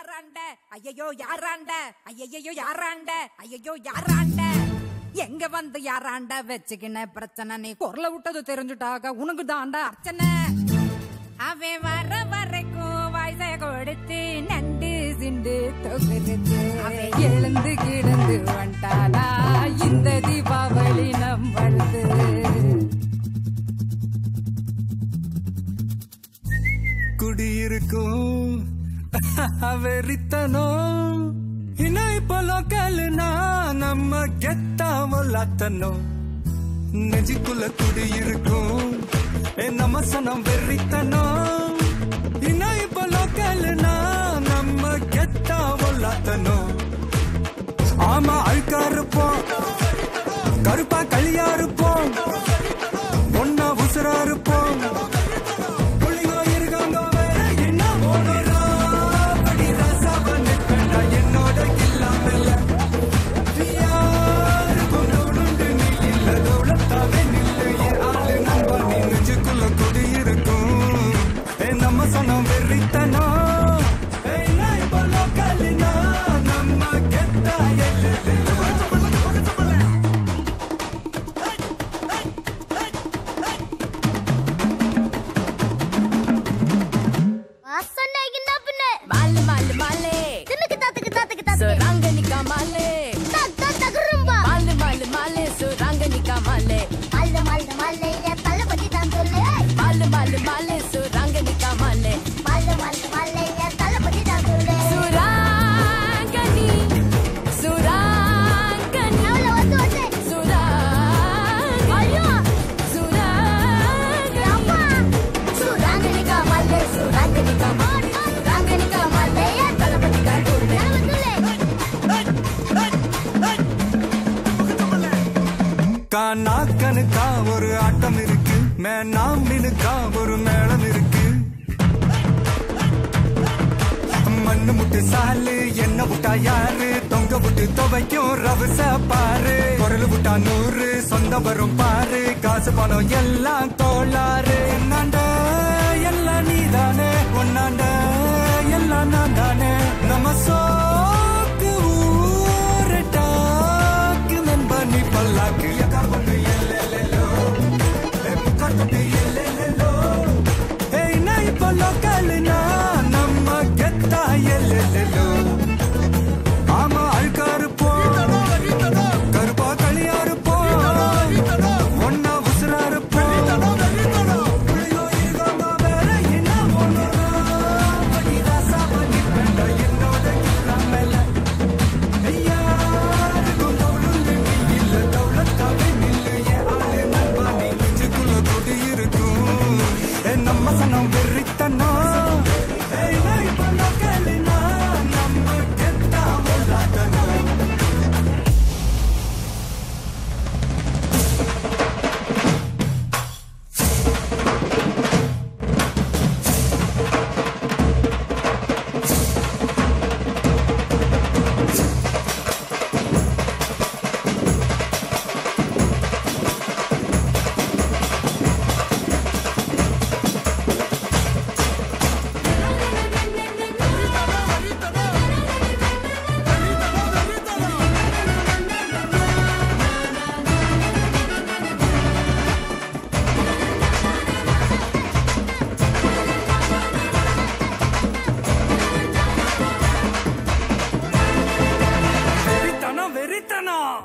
யாராண்ட ஐயையோ யாராண்ட ஐயையோ யாராண்ட ஐயையோ யாராண்ட எங்க வந்து யாராண்ட வச்சுக்கின பிரச்சனை நீ குரல விட்டது தெரிஞ்சுட்டாக உனக்கு தாண்டா அர்ச்சனை அவன் வர வரைக்கும் வயசை கொடுத்து நண்டு சிண்டு தொகுத்து அவன் எழுந்து கிடந்து வந்துட்டானா இந்த தீபாவளி நம்மளுது குடியிருக்கும் வெறித்தனம் இன்னும் இப்போ லோக்கல்னா நம்ம கெத்தாமலாத்தனும் நெஞ்சுக்குள்ள குடியிருக்கும் ஏ நம்ம சனம் வெறித்தனம் இன்னும் இப்போ லோக்கல்னா நம்ம கெத்தாமலாத்தனும் ஆமா அழுக்கா இருப்போம் கருப்பா களியா இருப்போம் ஒன்னா உசுரா இருப்போம் புள்ளிங்க இருக்காங்க வேற என்ன ஓடுறா? படி ராசாவா நிற்பேன்டா என்னோட இல்லாமல. யாருக்கும் நோடுண்டு நீ இல்ல, தௌலத்தாவே நில்லு, என் ஆளு நண்பா, நீ நெஞ்சுக்குள்ள குடியிருக்கும். ஏ, நம்ம சனம் வெறித்தனம். ஏய், நான் இப்போ லோக்கல்னா, நம்ம கெத்தா எல்லையில. வாசனைக்கு என்ன பின்ன மாலு மாலு மாலே தின்னுக்கு தாத்துக்கு தாத்துக்கு தாத்துக்கு சுராங்கனிக்கா மாலே தாக் தாக் தகுரும்பா மாலு மாலு மாலே சுராங்கனிக்கா மாலே மல்ல மல்ல மல்ல இத தள்ள பத்தி தான் சொல்லு மாலு மாலு மாலே சுராங்கனிக்கா மாலே மல்ல மல்ல மல்ல இத தள்ள பத்தி தான் சொல்லு சுராங்கனி சுராங்கனி அவள வந்து வந்து சுராங்கனி ஐயோ சுராங்கனி அப்பா சுராங்கனிகா மல்ல சுராங்கனிகா மாடி சுராங்கனிகா மல்ல இத தள்ள பத்தி தான் சொல்லு கானா கணுக்கா ஒரு ஆட்டம் இருக்கு மேனா மினுக்கா ஒரு மேளம் இருக்கு மண்ணு முட்டு சாலு என்ன விட்டா யாரு தொங்க விட்டு துவைக்கும் ரவச பாரு குரல் விட்டா நூறு சொந்தம் வரும் பாரு காசு பணம் எல்லாம் தோளாரு என்னாண்ட எல்லாம் நீதானே ஒன்னாண்ட எல்லாம் நான் தானே நம்ம சோக்கு ஊரு டாக்கு நண்பா நீ பல்லாக்கு எக்காபட்டு எல்லெல்லோ ஏ முக்காட்டு எல்லெல்லோ ஏய் நான் இப்போ லோக்கல்னா நம்ம கெத்தா எல்லெல்லோ ஆமா அழுக்கா இருப்போம் கருப்பா களியா இருப்போம் ஒன்னா உசுரா இருப்போம் புள்ளியோ இருக்காங்க வேற என்ன ஒண்ணுதான் படி ராசா பண்ணி வேண்டா என்னோட கிராமல யாருக்கும் தௌலுண்டு நீ இல்ல தௌலத்தாவே நில்லு என் ஆளு நண்பா நீ நெஞ்சுக்குள்ள குடியிருக்கும் ஏ நம்ம சனம் வெறித்தனம் ஏய் நான் இப்ப லோக்கல்னா நம்ம கெத்தா உள்ளாத்தனம் வெறித்தனம் வெறித்தனம்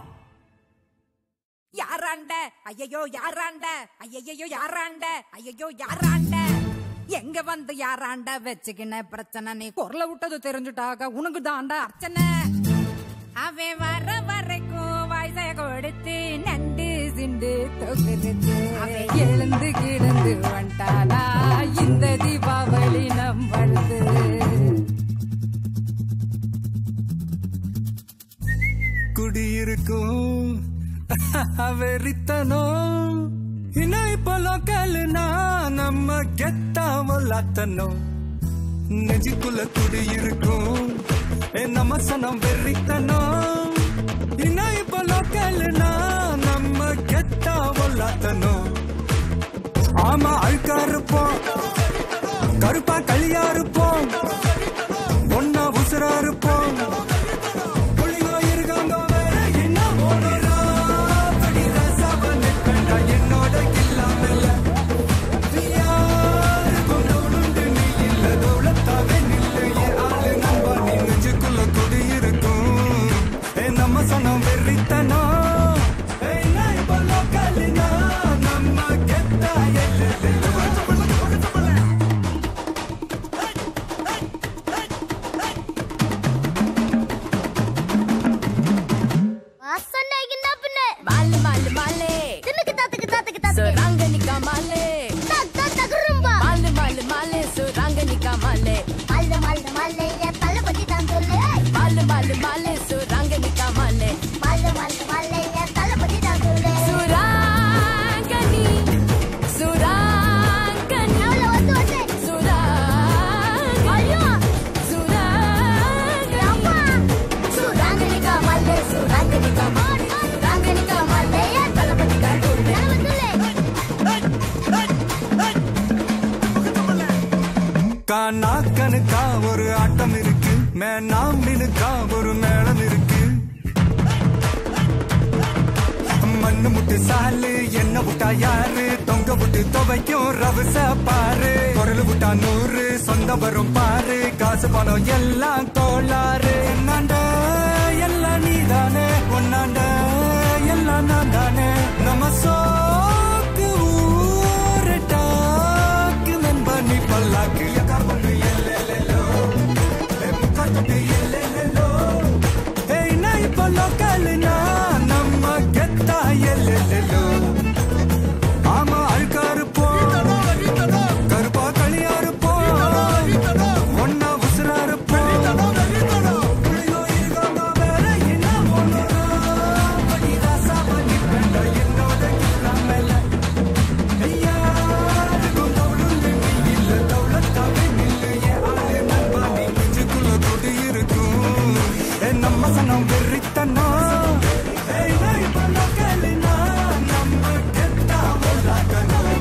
யாராண்ட ஐயையோ யாராண்ட ஐயையோ யாராண்ட ஐயையோ யாராண்ட எங்க வந்து யாராண்ட வச்சுக்கின பிரச்சனை நீ குரல விட்டது தெரிஞ்சுட்டாக உனக்கு தாண்டா அர்ச்சனை அவன் வர வரைக்கும் வயசை கொடுத்து நண்டு சிண்டு தொகுத்து அவன் எழுந்து கிடந்து வந்துட்டானா இந்த தீபாவளி நம்மளுது குடியிருக்கும் வெறித்தனம் இன்னும் இப்போ லோக்கல்னா நம்ம கெத்தாமலாத்தனும் நெஞ்சுக்குள்ள குடியிருக்கும் ஏ நம்ம சனம் வெறித்தனம் இன்னும் இப்போ லோக்கல்னா நம்ம கெத்தாமலாத்தனும் ஆமா அழுக்கா இருப்போம் கருப்பா களியா இருப்போம் ஒன்னா உசுர ஒரு ஆட்டம் இருக்கு மேனாம் மினுக்கா ஒரு மேளம் இருக்கு மண்ணு முட்டு சாலு என்ன விட்டா யாரு தொங்க விட்டு துவைக்கும் ரவச பாரு குரல் விட்டா நூறு சொந்த வரும் பாரு காசு பணம் எல்லாம் கோளாறு என்னாண்ட எல்லாம் நீதானே ஒன்னாண்ட எல்லாம் நான் தானே நம்ம சோக்கு ஊரு டாக்கு நண்பா நீ பல்லாக்கு பண்ணு எல்லெல்லோ முக்காட்டு எல்லெல்லோ ஏய் நான் இப்போ லோக்கல்னா நம்ம கெத்தா எல்லெல்லோ ஆமா அழுக்கா இருப்போம் கருப்பா களியா இருப்போம் ஒன்னா உசுரா இருப்போம் புள்ளியோ இருக்காங்க வேற என்ன பண்ணுறோம் படிதாசா பண்ணி வேண்ட என்னோட கிளம்பல ஐயாருக்கும் தவுளும் நீ இல்ல தவுளத்தாவே நில்லு என் ஆளு நண்பா நீ நெஞ்சுக்குள்ள கொடி இருக்கும் ஏ நம்ம சனம் வெறித்தனம் ஏய் நான் இப்ப லோக்கல்னா நம்ம கெத்தா உள்ளாக்கணும்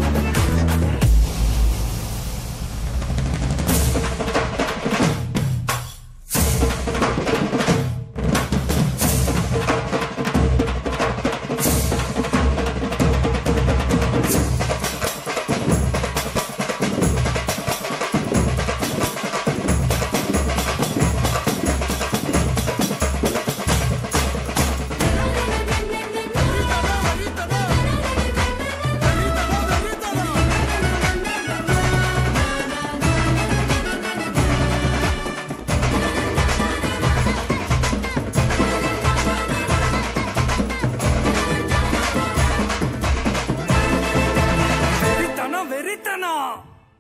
வெறித்தனம் வெறித்தனம்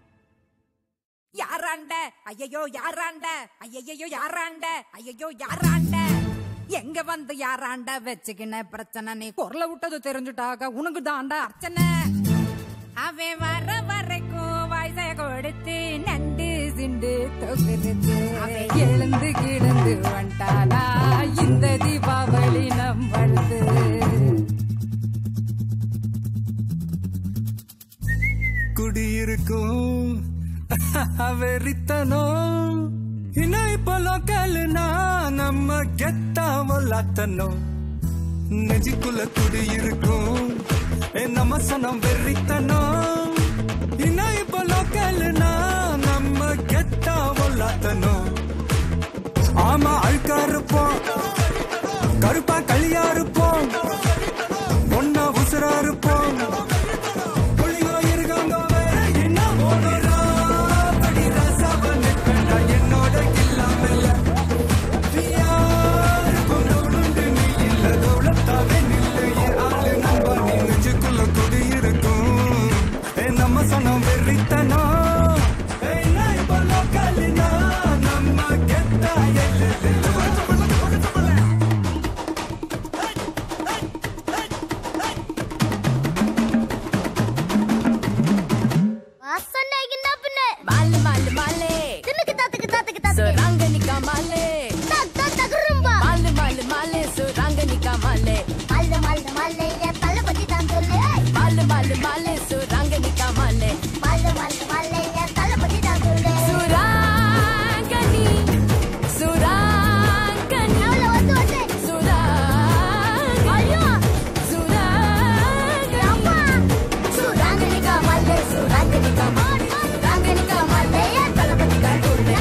யாராண்ட ஐயையோ யாராண்ட ஐயையோ யாராண்ட ஐயையோ யாராண்ட எங்க வந்து யாராண்ட வச்சுக்கின பிரச்சனை நீ குரல விட்டது தெரிஞ்சுட்டாக உனக்கு தாண்டா அர்ச்சனை அவன் வர வரைக்கும் வயசை கொடுத்து நண்டு சிண்டு தொகுத்து அவன் எழுந்து கிழந்து வந்துட்டாளா இந்த தீபாவளி நம்மளுது குடியிருக்கும் வெறித்தனம் இன்னும் இப்போ லோக்கல்னா நம்ம கெத்தா வல்லாத்தனம் நெஞ்சுக்குள்ள குடியிருக்கும் ஏ நம்ம சனம் வெறித்தனம் இன்னும் இப்போ லோக்கல்னா நம்ம கெத்தா வல்லாத்தனம் ஆமா அழுக்கா இருப்போம் கருப்பா களியா இருப்போம் ஒன்னா உசுரா இருப்போம் புள்ளியோ இருக்காங்க வேற என்ன ஓடுறா? படி ராசாவ நிப்பேன்டா என்னோட கில்லாமல்ல. யாருக்கும் தவுளுண்டு நீ இல்ல, தவுளத்தாவே நில்லு. என் ஆளு நண்பா, நீ நெஞ்சுக்குள்ள குடியிருக்கும். ஏ, நம்ம சனம் வெறித்தனம். ஏய், நான் இப்ப லோக்கல்னா, நம்ம கெத்தா எல்லெல்லோ. வாசனைக்கு என்ன பண்ண மாலு மாலு மாலே தின்னுக்கு தாத்துக்கு தாத்துக்கு தாத்துக்கு சுராங்கனிக்கா மாலே தாக் தாக் தகுரும்பா மாலு மாலு மாலே சுராங்கனிக்கா மாலே மல்ல மல்ல மல்ல என் தள்ள பத்தி தான் சொல்லு மாலு மாலு மாலே சுராங்கனிக்கா மாலே மல்ல மல்ல மல்ல என் தள்ள பத்தி தான் சொல்லு சுராங்கனி சுராங்கனி எவ்வளவு வந்து வந்து சுராங்கனி ஐயோ சுராங்கனி அம்மா சுராங்கனிகா மல்ல சுராங்கனிகா சுராங்கனிகா மல்ல என் தள்ள பத்தி தான் சொல்லு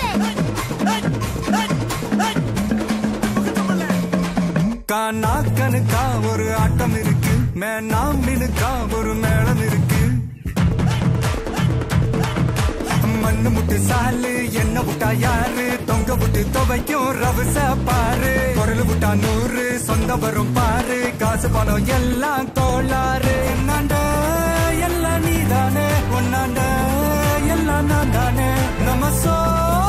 கானா கணுக்கா ஒரு ஆட்டம் இருக்கு மேனா மினுக்கா ஒரு மேளம் இருக்கு மண்ணு முட்டு சாலு என்ன விட்டா யாரு தொங்க விட்டு துவைக்கும் ரவச பாரு குரல் விட்டா நூறு சொந்த வரும் பாரு காசு பணம் எல்லாம் கோளாறு என்னாண்ட எல்லாம் நீதானே ஒன்னாண்ட எல்லாம் நான் தானே நம்ம சோ